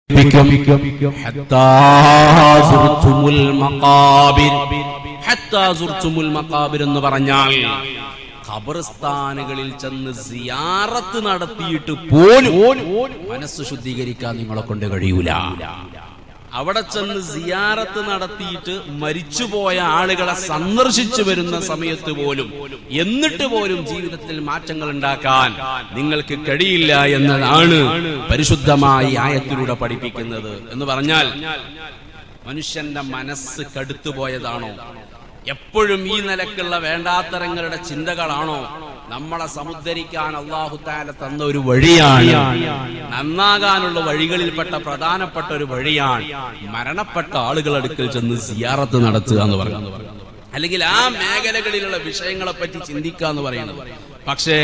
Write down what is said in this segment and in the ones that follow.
حتى زرتم المقابر حتى زرتم المقابر എന്ന് പറഞ്ഞാൽ ഖബർസ്ഥാനുകളിൽ ചെന്ന് സിയാറത്ത് നടത്തിയിട്ട് പോലും മനസ്സ് ശുദ്ധീകരിക്കാൻ നിങ്ങളെ കൊണ്ട് കഴിയൂല അവിടെ ചെന്ന് സിയാറത്ത് നടത്തിയിട്ട് മരിച്ചുപോയ ആളുകളെ സന്ദർശിച്ചു വരുന്ന സമയത്ത് പോലും എന്നിട്ട് പോലും ജീവിതത്തിൽ മാറ്റങ്ങൾ ഉണ്ടാക്കാൻ നിങ്ങൾക്ക് കഴിയില്ല എന്നതാണ് പരിശുദ്ധമായി ആയത്തിലൂടെ പഠിപ്പിക്കുന്നത് എന്ന് പറഞ്ഞാൽ മനുഷ്യന്റെ മനസ്സ് കടുത്തുപോയതാണോ എപ്പോഴും ഈ നിലക്കുള്ള വേണ്ടാത്തരങ്ങളുടെ ചിന്തകളാണോ നമ്മളെ സമുദ്ധരിക്കാൻ അള്ളാഹു താല തന്ന ഒരു വഴിയാണ് നന്നാകാനുള്ള വഴികളിൽപ്പെട്ട പ്രധാനപ്പെട്ട ഒരു വഴിയാണ് മരണപ്പെട്ട ആളുകൾ അടുക്കൽ ചെന്ന് സിയാറത്ത് നടത്തുക എന്ന് പറയുന്നത് അല്ലെങ്കിൽ ആ മേഖലകളിലുള്ള വിഷയങ്ങളെ പറ്റി ചിന്തിക്കുക എന്ന് പറയുന്നത് പക്ഷേ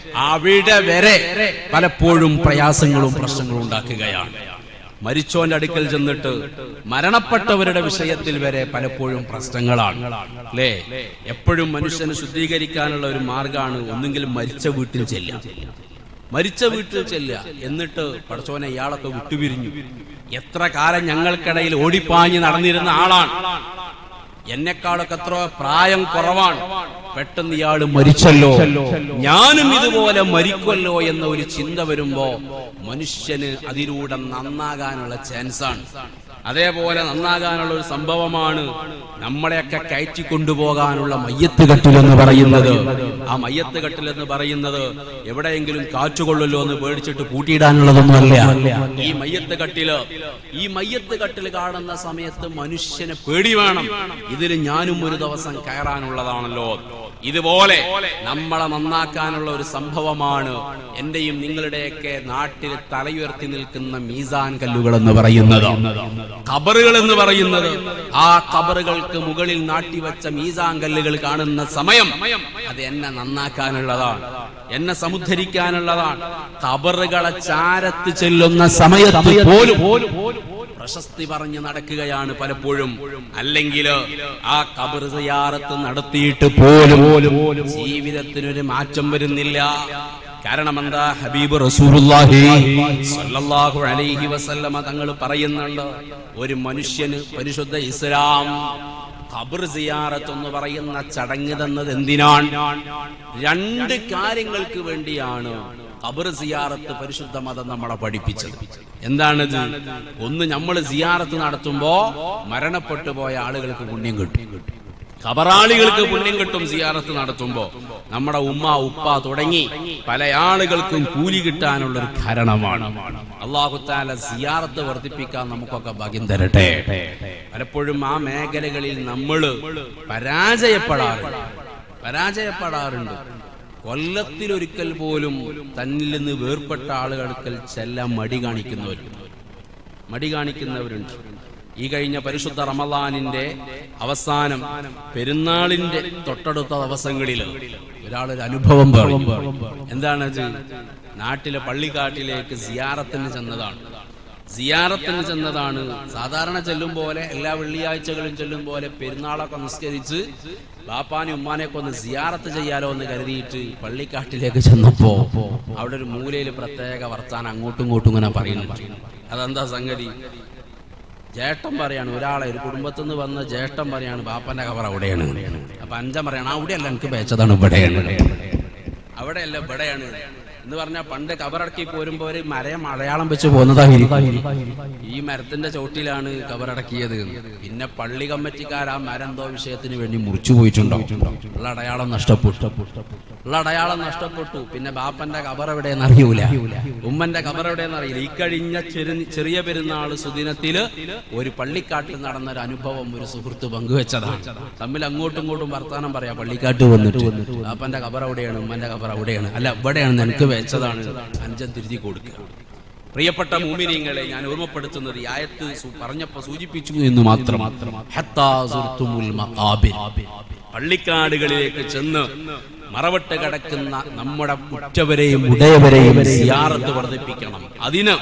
അവിടെ വരെ പലപ്പോഴും പ്രയാസങ്ങളും പ്രശ്നങ്ങളും ഉണ്ടാക്കുകയാണ് മരിച്ചോന്റെ അടുക്കൽ ചെന്നിട്ട് മരണപ്പെട്ടവരുടെ വിഷയത്തിൽ വരെ പലപ്പോഴും പ്രശ്നങ്ങളാണ് അല്ലേ എപ്പോഴും മനുഷ്യന് ശുദ്ധീകരിക്കാനുള്ള ഒരു മാർഗമാണ് ഒന്നുകിൽ മരിച്ച വീട്ടിൽ ചെല്ലുക മരിച്ച വീട്ടിൽ ചെല്ലുക എന്നിട്ട് പടച്ചോനെ ഇയാളൊക്കെ വിട്ടുപിരിഞ്ഞു എത്ര കാലം ഞങ്ങൾക്കിടയിൽ ഓടിപ്പാഞ്ഞ് നടന്നിരുന്ന ആളാണ് എന്നെക്കാളൊക്കെ എത്ര പ്രായം കുറവാണ് പെട്ടെന്ന് ഇയാൾ മരിച്ചല്ലോ ഞാനും ഇതുപോലെ മരിക്കുമല്ലോ എന്ന ഒരു ചിന്ത വരുമ്പോ മനുഷ്യന് അതിലൂടെ നന്നാകാനുള്ള ചാൻസാണ് അതേപോലെ നന്നാകാനുള്ള ഒരു സംഭവമാണ് നമ്മളെയൊക്കെ കയറ്റി കൊണ്ടുപോകാനുള്ള മയ്യത്ത് കട്ടിൽ എന്ന് പറയുന്നത് ആ മയ്യത്ത് കട്ടിൽ എന്ന് പറയുന്നത് എവിടെയെങ്കിലും കാറ്റുകൊള്ളല്ലോ എന്ന് പേടിച്ചിട്ട് പൂട്ടിയിടാനുള്ളതൊന്നുമല്ല ഈ മയ്യത്ത് കട്ടില് ഈ മയ്യത്ത് കട്ടിൽ കാണുന്ന സമയത്ത് മനുഷ്യന് പേടി വേണം ഇതിൽ ഞാനും ഒരു ദിവസം കയറാനുള്ളതാണല്ലോ ഇതുപോലെ നമ്മളെ നന്നാക്കാനുള്ള ഒരു സംഭവമാണ് എന്റെയും നിങ്ങളുടെയൊക്കെ നാട്ടിൽ തലയുയർത്തി നിൽക്കുന്ന മീസാൻ കല്ലുകൾ എന്ന് പറയുന്നത് ഖബറുകൾ എന്ന് പറയുന്നത് ആ ഖബറുകൾക്ക് മുകളിൽ നാട്ടിവെച്ച മീസാൻ കല്ലുകൾ കാണുന്ന സമയം അത് എന്നെ നന്നാക്കാനുള്ളതാണ് എന്നെ സമുദ്ധരിക്കാനുള്ളതാണ് ഖബറുകളെ ചാരത്ത് ചെല്ലുന്ന സമയത്ത് പോലും പ്രശസ്തി പറഞ്ഞ് നടക്കുകയാണ് പലപ്പോഴും അല്ലെങ്കിൽ ആ കബർ സിയാറത്ത് നടത്തിയിട്ട് പോലും ജീവിതത്തിനൊരു മാറ്റം വരുന്നില്ല കാരണം എന്താ ഹബീബ് റസൂലുള്ളാഹി സ്വല്ലല്ലാഹു അലൈഹി വസല്ലമ തങ്ങൾ പറയുന്നുണ്ട് ഒരു മനുഷ്യന് പരിശുദ്ധ ഇസ്ലാം ഖബർ സിയാറത്ത് എന്ന് പറയുന്ന ചടങ്ങ് തന്നത് എന്തിനാണ് രണ്ട് കാര്യങ്ങൾക്ക് വേണ്ടിയാണ് ഖബർ സിയാറത്ത് പരിശുദ്ധ മതം നമ്മളെ പഠിപ്പിച്ചത് എന്താണിത് ഒന്ന് നമ്മൾ സിയാറത്ത് നടത്തുമ്പോ മരണപ്പെട്ടു പോയ ആളുകൾക്ക് പുണ്യം കിട്ടും ഖബറാളികൾക്ക് പുണ്യം കിട്ടും സിയാറത്ത് നടത്തുമ്പോ നമ്മുടെ ഉമ്മ ഉപ്പ തുടങ്ങി പല ആളുകൾക്കും കൂലി കിട്ടാനുള്ള ഒരു കാരണമാണ് അള്ളാഹുത്താല സിയാറത്ത് വർദ്ധിപ്പിക്കാൻ നമുക്കൊക്കെ ഭാഗ്യം തരട്ടെ പലപ്പോഴും ആ മേഖലകളിൽ നമ്മൾ പരാജയപ്പെടാറുണ്ട് പരാജയപ്പെടാറുണ്ട് കൊല്ലത്തിലൊരിക്കൽ പോലും തന്നിൽ നിന്ന് വേർപെട്ട ആളുകൾക്കൽ ചെല്ലാൻ മടി കാണിക്കുന്നവരുണ്ട് മടി കാണിക്കുന്നവരുണ്ട് ഈ കഴിഞ്ഞ പരിശുദ്ധ റമദാനിന്റെ അവസാനം പെരുന്നാളിന്റെ തൊട്ടടുത്ത ദിവസങ്ങളിൽ ഒരാളൊരു അനുഭവം പറഞ്ഞു എന്താണത് നാട്ടിലെ പള്ളിക്കാട്ടിലേക്ക് സിയാറത്തിന് ചെന്നതാണ് സിയാറത്തിന് ചെന്നതാണ് സാധാരണ ചെല്ലും പോലെ എല്ലാ വെള്ളിയാഴ്ചകളും ചെല്ലും പോലെ പെരുന്നാളൊക്കെ നിസ്കരിച്ച് ബാപ്പാനെ ഉമ്മാനെയൊക്കെ ഒന്ന് സിയാറത്ത് ചെയ്യാലോ എന്ന് കരുതിയിട്ട് പള്ളിക്കാട്ടിലേക്ക് ചെന്നപ്പോ അവിടെ ഒരു മൂലയിൽ പ്രത്യേക വർത്താനം അങ്ങോട്ടും ഇങ്ങോട്ടും ഇങ്ങനെ പറയുന്നു അതെന്താ സംഗതി ജ്യേഷ്ഠൻ പറയാണ് ഒരാളെ ഒരു കുടുംബത്തിൽ നിന്ന് വന്ന ജ്യേഷ്ഠൻ പറയാണ് ബാപ്പന്റെ കവർ അവിടെയാണ് അപ്പൊ അഞ്ചൻ പറയാണ് അവിടെയല്ല എനിക്ക് പേച്ചതാണ് ഇവിടെയാണ് അവിടെയല്ല ഇവിടെയാണ് എന്ന് പറഞ്ഞാൽ പണ്ട് കബറടക്കി പോരുമ്പോ ഒരു മരം അടയാളം വെച്ച് പോകുന്നതായിരിക്കും ഈ മരത്തിന്റെ ചോട്ടിലാണ് കബറടക്കിയത് പിന്നെ പള്ളി കമ്മിറ്റിക്കാർ ആ മരം എന്തോ വിഷയത്തിന് വേണ്ടി മുറിച്ചു പോയിട്ടുണ്ടോ ഉള്ള അടയാളം നഷ്ടപ്പെട്ടു ഉള്ള അടയാളം നഷ്ടപ്പെട്ടു പിന്നെ ബാപ്പന്റെ കബർ എവിടെയെന്ന് അറിയൂല ഉമ്മന്റെ കബർ എവിടെയെന്ന് അറിയില്ല ഈ കഴിഞ്ഞ ചെറു- ചെറിയ പെരുന്നാൾ സുദിനത്തില് ഒരു പള്ളിക്കാട്ടിൽ നടന്ന ഒരു അനുഭവം ഒരു സുഹൃത്ത് പങ്കുവെച്ചതാണ് തമ്മിൽ അങ്ങോട്ടും ഇങ്ങോട്ടും വർത്താനം പറയാ പള്ളിക്കാട്ട് വന്നിട്ട് ബാപ്പന്റെ കബർ അവിടെയാണ് ഉമ്മന്റെ കബർ അവിടെയാണ് അല്ല ഇവിടെയാണ് എനിക്ക് വെച്ചതാണ് അഞ്ചൻ തിരുതി കൊടുക്കുക പ്രിയപ്പെട്ട മൂമിനിയങ്ങളെ ഞാൻ ഓർമ്മപ്പെടുത്തുന്നത് ഈ ആയത്ത് സു- പറഞ്ഞപ്പോ സൂചിപ്പിച്ചു എന്ന് മാത്രം ഹത്താ സുർത്തുമുൽ മഖാബിർ. പള്ളിക്കാടുകളിലേക്ക് ചെന്ന് മറവിട്ട് കിടക്കുന്ന നമ്മുടെ ഉറ്റവരെയും ഉടയവരെയും സിയാറത്ത് വർദ്ധിപ്പിക്കണം അതിന്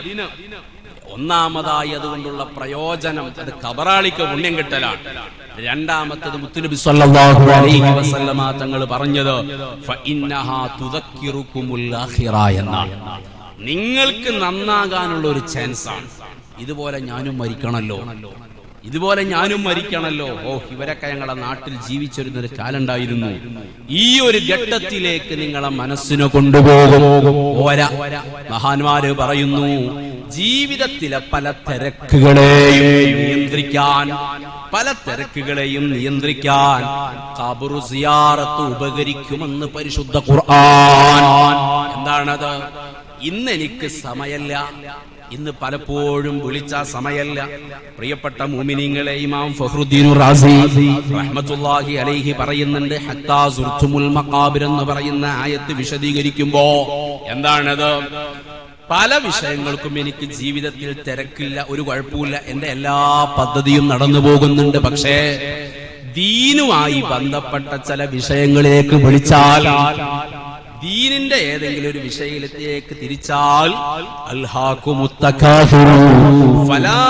ഒന്നാമതായി അതുകൊണ്ടുള്ള പ്രയോജനം അത് കബറാളിക്ക് പുണ്യം കിട്ടലാണ് രണ്ടാമത്തത് മുത്തുനബി സല്ലല്ലാഹു അലൈഹി വസല്ലമ തങ്ങൾ പറഞ്ഞത് ഫഇന്നഹാ തുദക്കിറുക്കുമുൽ ആഖിറ എന്നാണ് നിങ്ങൾക്ക് നന്നാകാനുള്ള ഒരു ചാൻസ് ആണ് ഇതുപോലെ ഞാനും മരിക്കണല്ലോ ഇതുപോലെ ഞാനും മരിക്കണല്ലോ ഓ ഇവരൊക്കെ ഞങ്ങളെ നാട്ടിൽ ജീവിച്ചിരുന്നൊരു കാലുണ്ടായിരുന്നു ഈ ഒരു ഘട്ടത്തിലേക്ക് നിങ്ങളെ മനസ്സിനെ കൊണ്ടുപോകും ഓര മഹാന്മാര് പറയുന്നു ജീവിതത്തിലെ പല തിരക്കുകളെയും നിയന്ത്രിക്കാൻ പല തിരക്കുകളെയും നിയന്ത്രിക്കാൻ ഖബറു സിയാറത്ത് ഉപകരിക്കുമെന്ന് പരിശുദ്ധ ഖുർആൻ എന്താണത് ഇന്ന് എനിക്ക് സമയല്ല ഇന്ന് പലപ്പോഴും വിളിച്ച സമയല്ല പ്രിയപ്പെട്ട മുമിനിങ്ങളെ ഇമാം ഫഹ്റുദ്ദീൻ റാസി റഹ്മത്തുള്ളാഹി അലൈഹി പറയുന്നുണ്ട് ഹത്താ സുർത്തുമുൽ മഖാബിർ എന്ന് പറയുന്ന ആയത്ത് വിശദീകരിക്കുമ്പോ എന്താണത് പല വിഷയങ്ങൾക്കും എനിക്ക് ജീവിതത്തിൽ തിരക്കില്ല ഒരു കുഴപ്പമില്ല എന്റെ എല്ലാ പദ്ധതിയും നടന്നു പോകുന്നുണ്ട് പക്ഷേ ദീനുമായി ബന്ധപ്പെട്ട ചില വിഷയങ്ങളിലേക്ക് വിളിച്ചാൽ ദീനിന്റെ ഏതെങ്കിലും ഒരു വിഷയത്തിലേക്ക് തിരിച്ചാൽ അൽഹാക്കുമുത്തകാഫിറു ഫലാ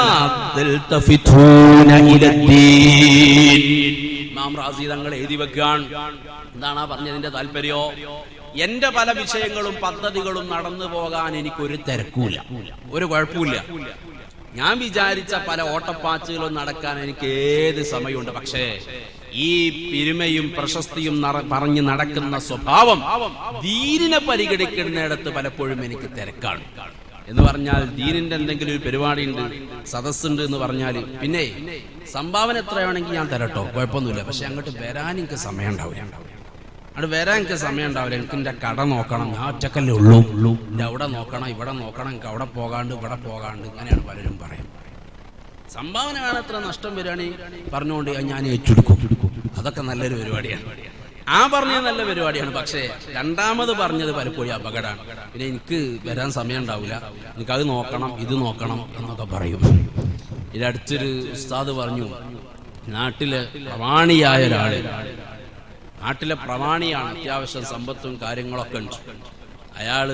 തൽതഫിതൂന ഇലദ്ദീൻ ഇമാം റാസി തങ്ങൾ എഴുതി വെക്കാൻ എന്താണ് ആ പറഞ്ഞതിന്റെ താല്പര്യോ എന്റെ പല വിഷയങ്ങളും പദ്ധതികളും നടന്നു പോകാൻ എനിക്കൊരു തിരക്കൂല ഒരു കുഴപ്പമില്ല ഞാൻ വിചാരിച്ച പല ഓട്ടപ്പാച്ചുകളും നടക്കാൻ എനിക്ക് ഏത് സമയമുണ്ട് പക്ഷേ ഈ പെരുമയും പ്രശസ്തിയും നട- പറഞ്ഞ് നടക്കുന്ന സ്വഭാവം ദീനിനെ പരിഗണിക്കുന്നിടത്ത് പലപ്പോഴും എനിക്ക് തിരക്കാണ് എന്ന് പറഞ്ഞാൽ ദീനിന്റെ എന്തെങ്കിലും ഒരു പരിപാടി ഉണ്ട് സദസ്സുണ്ട് എന്ന് പറഞ്ഞാൽ പിന്നെ സംഭാവന എത്രയാണെങ്കിൽ ഞാൻ തരട്ടോ കുഴപ്പമൊന്നുമില്ല പക്ഷെ അങ്ങോട്ട് വരാൻ എനിക്ക് സമയം ഉണ്ടാവില്ല അവിടെ വരാൻ എനിക്ക് സമയം ഉണ്ടാവില്ല എനിക്ക് എന്റെ കട നോക്കണം ഞാൻ ഒറ്റക്കല്ലേ ഉള്ളൂ എന്റെ അവിടെ നോക്കണം ഇവിടെ നോക്കണം എനിക്ക് അവിടെ പോകാണ്ട് ഇവിടെ പോകാണ്ട് ഇങ്ങനെയാണ് പലരും പറയും സംഭാവന വേണം എത്ര നഷ്ടം വരികയാണെങ്കിൽ പറഞ്ഞുകൊണ്ട് "ആ, ഞാൻ ഏറ്റെടുക്കും അതൊക്കെ നല്ലൊരു പരിപാടിയാണ് ആ പറഞ്ഞത് നല്ല പരിപാടിയാണ് പക്ഷേ രണ്ടാമത് പറഞ്ഞത് പലപ്പോഴും അപകടമാണ് പിന്നെ എനിക്ക് വരാൻ സമയം ഉണ്ടാവില്ല എനിക്കത് നോക്കണം ഇത് നോക്കണം എന്നൊക്കെ പറയും ഇത് അടുത്തൊരു ഉസ്താദ് പറഞ്ഞു നാട്ടിലെ പ്രമാണിയായ ഒരാള് നാട്ടിലെ പ്രമാണിയാണ് അത്യാവശ്യം സമ്പത്തും കാര്യങ്ങളൊക്കെ ഉണ്ട് അയാള്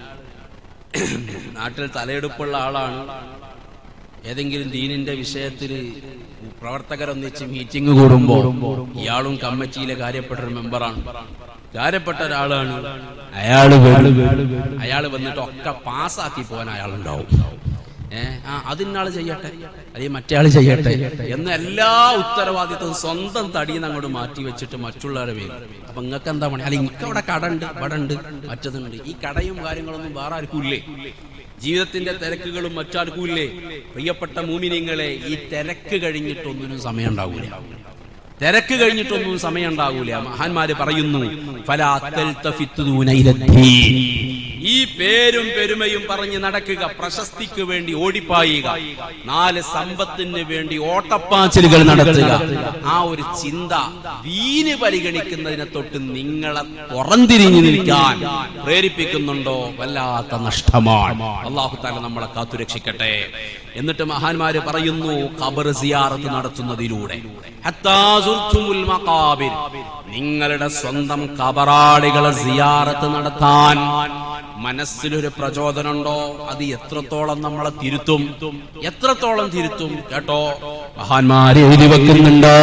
നാട്ടിൽ തലയെടുപ്പുള്ള ആളാണ് ഏതെങ്കിലും ദീനിന്റെ വിഷയത്തിൽ പ്രവർത്തകരൊന്നിച്ച് മീറ്റിംഗ് കൂടുമ്പോ ഇയാളും കമ്മിറ്റിയിലെ കാര്യപ്പെട്ട ഒരു മെമ്പറാണ് കാര്യപ്പെട്ട ഒരാളാണ് അയാള് വരും. അയാള് വന്നിട്ട് ഒക്കെ പാസ്സാക്കി പോകാൻ അയാളുണ്ടാവും ഏ ആ അതിന്നാള് ചെയ്യട്ടെ അല്ലെങ്കിൽ മറ്റേ ആള് ചെയ്യട്ടെ എന്ന എല്ലാ ഉത്തരവാദിത്വവും സ്വന്തം തടിയിൽ അങ്ങോട്ട് മാറ്റി വെച്ചിട്ട് മറ്റുള്ളവരെ പേര് അപ്പൊ നിങ്ങൾക്ക് എന്താ പണി അല്ല എനിക്ക് അവിടെ കട ഉണ്ട് ഇവിടെ ഉണ്ട് മറ്റതുണ്ട് ഈ കടയും കാര്യങ്ങളൊന്നും വേറെ ആർക്കും ഇല്ലേ ജീവിതത്തിന്റെ തിരക്കുകളും മറ്റാർക്കും ഇല്ലേ പ്രിയപ്പെട്ട മൂമിനിങ്ങളെ ഈ തിരക്ക് കഴിഞ്ഞിട്ടൊന്നിനും സമയം ഉണ്ടാവൂല തിരക്ക് കഴിഞ്ഞിട്ടൊന്നും സമയം ഉണ്ടാകൂല മഹാന്മാര് പറയുന്നു ഫലാ തൽതഫിത്തുന ഇലദ്ദീൻ. ഈ പേരും പെരുമയും പറഞ്ഞ് നടക്കുക പ്രശസ്തിക്ക് വേണ്ടി ഓടിപ്പായുക നാല് സമ്പത്തിന് വേണ്ടി ഓട്ടപ്പാച്ചിലുകൾ നടത്തുക ആ ഒരു ചിന്ത ദീന് പരിഗണിക്കുന്നതിനെ തൊട്ട് നിങ്ങളെ പുറംതിരിഞ്ഞു നിൽക്കാൻ പ്രേരിപ്പിക്കുന്നുണ്ടോ വല്ലാത്ത നഷ്ടമാണ് അള്ളാഹു താല നമ്മളെ കാത്തുരക്ഷിക്കട്ടെ എന്നിട്ട് മഹാന്മാര് പറയുന്നു ഖബർ സിയാറത്ത് നടത്തുന്നതിലൂടെ ഹത്താ സുർത്തുമുൽ മഖാബിർ. നിങ്ങളുടെ സ്വന്തം കബറാളികളെ സിയാറത്ത് നടത്താൻ മനസ്സിലൊരു പ്രചോദനമുണ്ടോ അത് എത്രത്തോളം നമ്മളെ തിരുത്തും എത്രത്തോളം തിരുത്തും കേട്ടോ മഹാന്മാരെ എഴുതി വെക്കുന്നുണ്ട്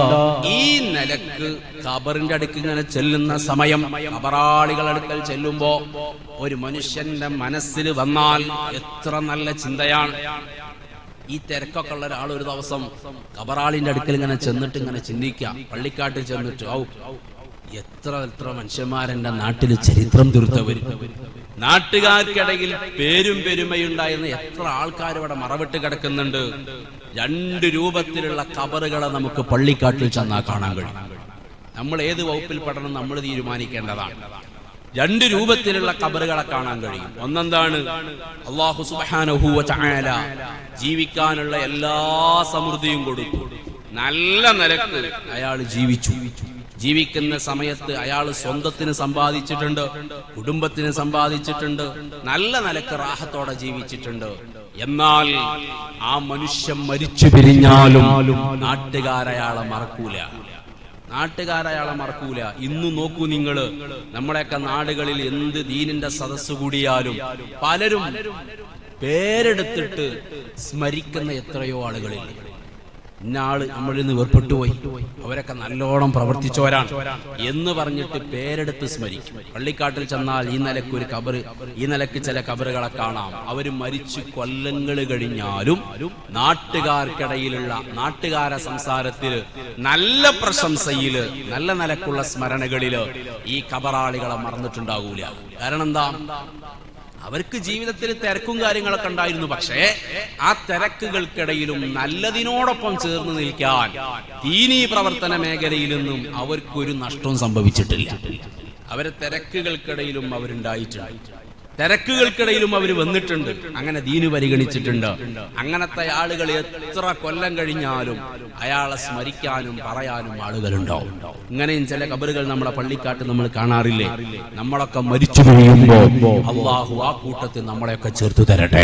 ഈ നിലക്ക് ഖബറിന്റെ അടുക്ക് ഇങ്ങനെ ചെല്ലുന്ന സമയം ഖബറാളികളുടെ അടുക്കൽ ചെല്ലുമ്പോ ഒരു മനുഷ്യന്റെ മനസ്സിൽ വന്നാൽ എത്ര നല്ല ചിന്തയാണ് ഈ തിരക്കൊക്കെ ഉള്ള ഒരാൾ ഒരു ദിവസം കബറാളിന്റെ അടുക്കൽ ഇങ്ങനെ ചെന്നിട്ട് ഇങ്ങനെ ചിന്തിക്കുക പള്ളിക്കാട്ടിൽ ചെന്നിട്ട് ഔ എത്ര എത്ര മനുഷ്യന്മാരെന്റെ നാട്ടിൽ ചരിത്രം തീർത്തവര് നാട്ടുകാർക്കിടയിൽ പേരും പെരുമയുണ്ടായിരുന്ന എത്ര ആൾക്കാർ ഇവിടെ മറവിട്ട് കിടക്കുന്നുണ്ട് രണ്ട് രൂപത്തിലുള്ള കബറുകളെ നമുക്ക് പള്ളിക്കാട്ടിൽ ചെന്നാൽ കാണാൻ കഴിയും നമ്മൾ ഏത് വകുപ്പിൽ പെടണം നമ്മൾ തീരുമാനിക്കേണ്ടതാണ് രണ്ട് രൂപത്തിലുള്ള കബറുകളെ കാണാൻ കഴിയും ഒന്നെന്താണ് അള്ളാഹു സുബ്ഹാനഹു വ തആല ജീവിക്കാനുള്ള എല്ലാ സമൃദ്ധിയും കൊടുത്തു നല്ല നിലക്ക് അയാൾ ജീവിച്ചു ജീവിക്കുന്ന സമയത്ത് അയാൾ സ്വന്തത്തിന് സമ്പാദിച്ചിട്ടുണ്ട് കുടുംബത്തിന് സമ്പാദിച്ചിട്ടുണ്ട് നല്ല നിലക്ക് റാഹത്തോടെ ജീവിച്ചിട്ടുണ്ട് എന്നാൽ ആ മനുഷ്യൻ മരിച്ചു പിരിഞ്ഞാലും നാട്ടുകാരയാളെ മറക്കൂല നാട്ടുകാരയാളെ മറക്കൂല ഇന്ന് നോക്കൂ നിങ്ങള് നമ്മുടെയൊക്കെ നാടുകളിൽ എന്ത് ദീനിന്റെ സദസ്സ് കൂടിയാലും പലരും പേരെടുത്തിട്ട് സ്മരിക്കുന്ന എത്രയോ ആളുകളില്ല ഇന്ന ആള് നമ്മളിൽ നിന്ന് വേർപെട്ടു പോയി അവരൊക്കെ നല്ലോണം പ്രവർത്തിച്ചവരാണ് എന്ന് പറഞ്ഞിട്ട് പേരെടുത്ത് സ്മരിക്കും പള്ളിക്കാട്ടിൽ ചെന്നാൽ ഈ നിലയ്ക്ക് ഒരു കബറ് ഈ നിലയ്ക്ക് ചില കബറുകളെ കാണാം അവർ മരിച്ചു കൊല്ലങ്ങൾ കഴിഞ്ഞാലും നാട്ടുകാർക്കിടയിലുള്ള നാട്ടുകാര സംസാരത്തില് നല്ല പ്രശംസയില് നല്ല നിലക്കുള്ള സ്മരണകളില് ഈ കബറാളികളെ മറന്നിട്ടുണ്ടാകൂല കാരണം എന്താ അവർക്ക് ജീവിതത്തിൽ തിരക്കും കാര്യങ്ങളൊക്കെ ഉണ്ടായിരുന്നു പക്ഷേ ആ തിരക്കുകൾക്കിടയിലും നല്ലതിനോടൊപ്പം ചേർന്ന് നിൽക്കാൻ ദീനീ പ്രവർത്തന മേഖലയിൽ നിന്നും അവർക്കൊരു നഷ്ടവും സംഭവിച്ചിട്ടില്ല അവരെ തിരക്കുകൾക്കിടയിലും അവരുണ്ടായിട്ടുണ്ട് തിരക്കുകൾക്കിടയിലും അവർ വന്നിട്ടുണ്ട് അങ്ങനെ ദീന് പരിഗണിച്ചിട്ടുണ്ട് അങ്ങനത്തെ ആളുകൾ എത്ര കൊല്ലം കഴിഞ്ഞാലും അയാളെ സ്മരിക്കാനും പറയാനും ആളുകളുണ്ടാവും ഇങ്ങനെയും ചില കബറുകൾ നമ്മളെ പള്ളിക്കാട്ട് നമ്മൾ കാണാറില്ലേ നമ്മളൊക്കെ മരിച്ചു കഴിയുമ്പോ അള്ളാഹു ആ കൂട്ടത്തിൽ നമ്മളെയൊക്കെ ചേർത്ത് തരട്ടെ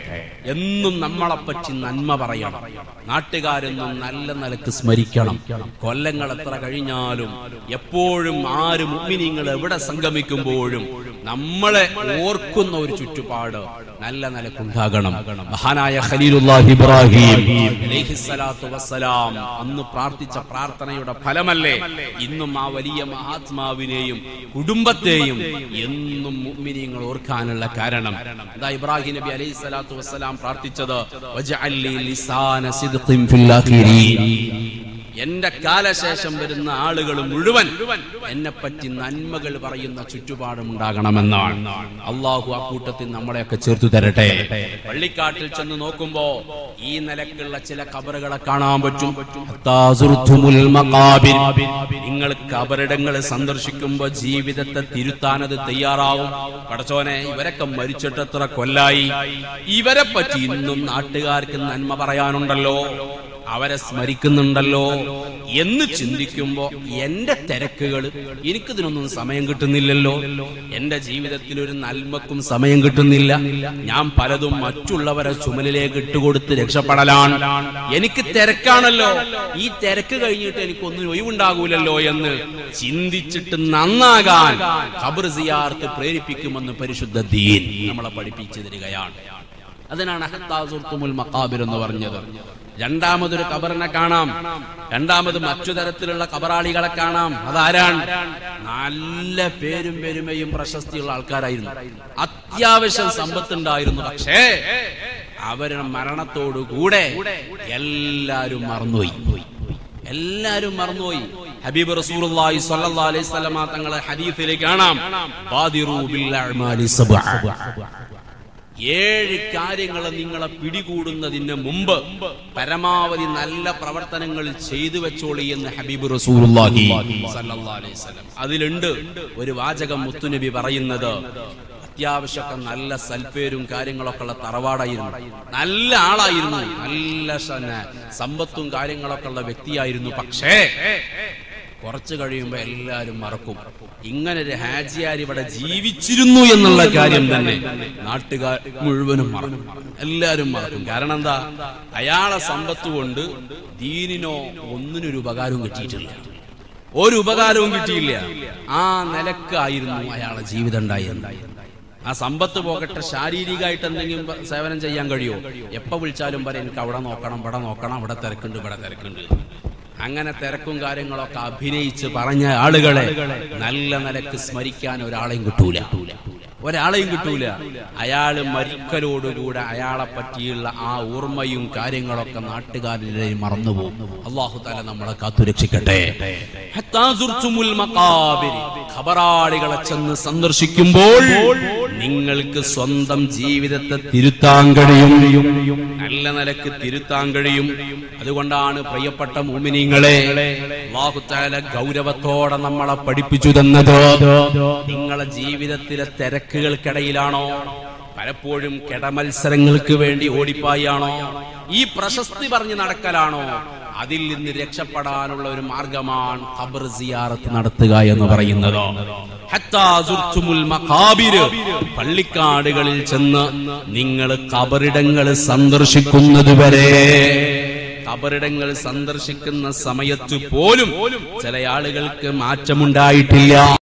എന്നും നമ്മളെപ്പറ്റി നന്മ പറയണം നാട്ടുകാരെന്നും നല്ല നിലക്ക് സ്മരിക്കണം കൊല്ലങ്ങൾ എത്ര കഴിഞ്ഞാലും എപ്പോഴും ആര് മുമ്മിനിങ്ങൾ എവിടെ സംഗമിക്കുമ്പോഴും നമ്മളെ ഓർക്കുന്ന ഒരു ചുറ്റുപാട് നല്ല നിലക്കുണ്ടാകണം മഹാനായ ഖലീലുല്ലാഹി ഇബ്രാഹിം അലൈഹിസ്സലാത്തു വസ്സലാം അന്ന് പ്രാർത്ഥിച്ച പ്രാർത്ഥനയുടെ ഫലമല്ലേ ഇന്നും ആ വലിയ മഹാത്മാവിനെയും കുടുംബത്തെയും എന്നും മുഅ്മിനീങ്ങൾ ഓർക്കാനുള്ള കാരണം അതാ ഇബ്രാഹിം നബി അലൈഹി സ്വലാത്തു വസ്സലാം പ്രാർത്ഥിച്ചത് വജഅൽ ലി ലിസാന സിദ്ഖിൻ ഫിൽ ആഖിരീൻ എന്റെ കാലശേഷം വരുന്ന ആളുകൾ മുഴുവൻ എന്നെ പറ്റി നന്മകൾ പറയുന്ന ചുറ്റുപാടും ഉണ്ടാകണമെന്നാണ് അള്ളാഹു ആ കൂട്ടത്തിൽ നമ്മളെയൊക്കെ ചേർത്തു തരട്ടെ പള്ളിക്കാട്ടിൽ ചെന്ന് നോക്കുമ്പോ ഈ നിലക്കുള്ള ചില കബറുകളെ കാണാൻ പറ്റും ഹത്താ സുർത്തുമുൽ മഖാബിർ. നിങ്ങൾ കബറിടങ്ങൾ സന്ദർശിക്കുമ്പോ ജീവിതത്തെ തിരുത്താനത് തയ്യാറാവും പടച്ചോനെ ഇവരൊക്കെ മരിച്ചിട്ട് എത്ര കൊല്ലായി ഇവരെ പറ്റി ഇന്നും നാട്ടുകാർക്ക് നന്മ പറയാനുണ്ടല്ലോ അവരെ സ്മരിക്കുന്നുണ്ടല്ലോ എന്ന് ചിന്തിക്കുമ്പോ എന്റെ തിരക്കുകൾ എനിക്കിതിനൊന്നും സമയം കിട്ടുന്നില്ലല്ലോ എന്റെ ജീവിതത്തിൽ ഒരു നന്മക്കും സമയം കിട്ടുന്നില്ല ഞാൻ പലതും മറ്റുള്ളവരെ ചുമലിലേക്ക് ഇട്ടുകൊടുത്ത് രക്ഷപ്പെടലാണ് എനിക്ക് തിരക്കാണല്ലോ ഈ തിരക്ക് കഴിഞ്ഞിട്ട് എനിക്കൊന്നും ഒഴിവുണ്ടാകൂലല്ലോ എന്ന് ചിന്തിച്ചിട്ട് നന്നാകാൻ ഖബർ സിയാർത്ത് പ്രേരിപ്പിക്കുമെന്ന് പരിശുദ്ധ ദീൻ നമ്മളെ പഠിപ്പിച്ചു തരികയാണ് അതിനാണ് അഹത്താസുർത്തുമുൽ മക്കാബിർ എന്ന് പറഞ്ഞത് രണ്ടാമതൊരു കബറിനെ കാണാം രണ്ടാമത് മറ്റു തരത്തിലുള്ള കബറാളികളെ കാണാം അതാരാണ് നല്ല പേരും പെരുമയും പ്രശസ്തിയുള്ള ആൾക്കാരായിരുന്നു അത്യാവശ്യം സമ്പത്തുണ്ടായിരുന്നു പക്ഷേ അവരുടെ മരണത്തോടുകൂടെ എല്ലാരും മറന്നുപോയി എല്ലാരും മറന്നുപോയി ഹബീബ് റസൂലുള്ളാഹി സ്വല്ലല്ലാഹു അലൈഹി വസല്ലമ തങ്ങളെ ഹദീസിൽ കാണാം ബാദിറു ബിൽ അഅ്മാലി സബ്അ ഏഴ് കാര്യങ്ങൾ നിങ്ങളെ പിടികൂടുന്നതിന് മുമ്പ് പരമാവധി നല്ല പ്രവർത്തനങ്ങൾ ചെയ്തു വെച്ചോളി എന്ന് ഹബീബ് റസൂലുള്ളാഹി സല്ലല്ലാഹു അലൈഹി വസല്ലം അതിലുണ്ട് ഒരു വാചകം മുത്തുനബി പറയുന്നത് അത്യാവശ്യമൊക്കെ നല്ല സൽപ്പേരും കാര്യങ്ങളൊക്കെ ഉള്ള തറവാടായിരുന്നു നല്ല ആളായിരുന്നു നല്ല സന- സമ്പത്തും കാര്യങ്ങളൊക്കെ ഉള്ള വ്യക്തിയായിരുന്നു പക്ഷേ കുറച്ചു കഴിയുമ്പോ എല്ലാരും മറക്കും ഇങ്ങനെ ഒരു ഹാജിയാർ ഇവിടെ ജീവിച്ചിരുന്നു എന്നുള്ള കാര്യം തന്നെ നാട്ടുകാർ മുഴുവനും മറക്കും എല്ലാരും മറക്കും കാരണം എന്താ അയാളെ സമ്പത്ത് കൊണ്ട് ദീനിനോ ഒന്നിനൊരു ഉപകാരവും കിട്ടിയിട്ടില്ല ഒരു ഉപകാരവും കിട്ടിയില്ല ആ നിലക്കായിരുന്നു അയാളെ ജീവിതം ഉണ്ടായിരുന്നത് ആ സമ്പത്ത് പോകട്ടെ ശാരീരികമായിട്ട് എന്തെങ്കിലും പ- സേവനം ചെയ്യാൻ കഴിയുമോ എപ്പോ വിളിച്ചാലും പറയും എനിക്ക് അവിടെ നോക്കണം ഇവിടെ നോക്കണം അവിടെ തിരക്കുണ്ട് ഇവിടെ തിരക്കുണ്ട് അങ്ങനെ തിരക്കും കാര്യങ്ങളൊക്കെ അഭിനയിച്ച് പറഞ്ഞ ആളുകളെ നല്ല നിലക്ക് സ്മരിക്കാൻ ഒരാളെയും കിട്ടൂല ഒരാളെയും കിട്ടൂല അയാള് മരിക്കലോടുകൂടെ അയാളെ പറ്റിയുള്ള ആ ഓർമ്മയും കാര്യങ്ങളൊക്കെ നാട്ടുകാരുടെ മറന്നുപോകും അള്ളാഹു താല നമ്മളെ കാത്തുരക്ഷിക്കട്ടെ ഹത്താ സുർത്തുമുൽ മഖാബിരി. ഖബറാളികളെ ചെന്ന് സന്ദർശിക്കുമ്പോൾ നിങ്ങൾക്ക് സ്വന്തം ജീവിതത്തെ തിരുത്താൻ കഴിയും നല്ല നിലക്ക് തിരുത്താൻ കഴിയും അതുകൊണ്ടാണ് പ്രിയപ്പെട്ട മുമിനിങ്ങളെ അള്ളാഹുത്താല ഗൗരവത്തോടെ നമ്മളെ പഠിപ്പിച്ചു തന്നത് നിങ്ങളെ ജീവിതത്തിലെ തിരക്കുകൾക്കിടയിലാണോ പലപ്പോഴും കെടമത്സരങ്ങൾക്ക് വേണ്ടി ഓടിപ്പായാണോ ഈ പ്രശസ്തി പറഞ്ഞു നടക്കലാണോ അതിൽ നിന്ന് രക്ഷപ്പെടാനുള്ള ഒരു മാർഗമാണ് ഖബർ സിയാറത്ത് നടത്തുക എന്ന് പറയുന്നത് ഹത്താ സുർത്തുമുൽ മഖാബിര്. പള്ളിക്കാടുകളിൽ ചെന്ന് നിങ്ങൾ കബറിടങ്ങൾ സന്ദർശിക്കുന്നത് വരെ കബറിടങ്ങൾ സന്ദർശിക്കുന്ന സമയത്ത് പോലും ചില ആളുകൾക്ക് മാറ്റമുണ്ടായിട്ടില്ല